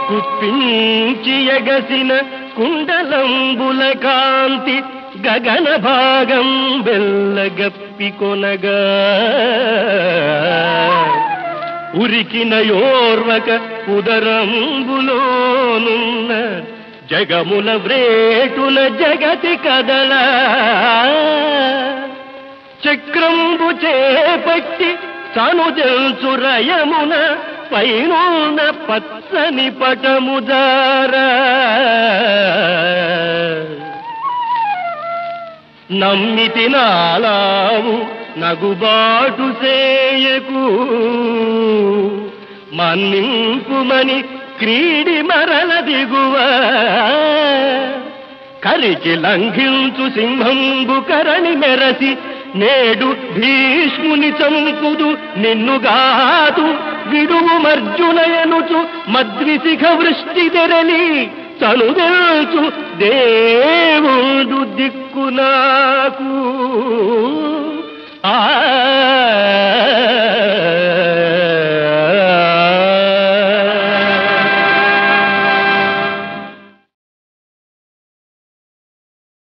కుప్పించి ఎగసిన కుండలంబుల కాంతి గగన భాగం బెల్లగప్పి కొనగా ఉరికిన యోర్వక ఉదరంబులోనున్న జగముల వ్రేటున జగతి కదల చక్రంబు చేపట్టి తనుజల్చు రయమున పైనున్న పచ్చని పటముదారా నమ్మితి నాలావు నగుబాటు చేయకు మన్నింపుమని క్రీడి మరల దిగువ కరికి లంఘించు సింహంబు కరణి మెరసి నేడు భీష్ముని చంపుదు నిన్నుగాదు విడువు మర్జునయనుచు మద్విశిఖ వృష్టి తెరలి తనుదెల్చు దేవుడు దిక్కు నాకు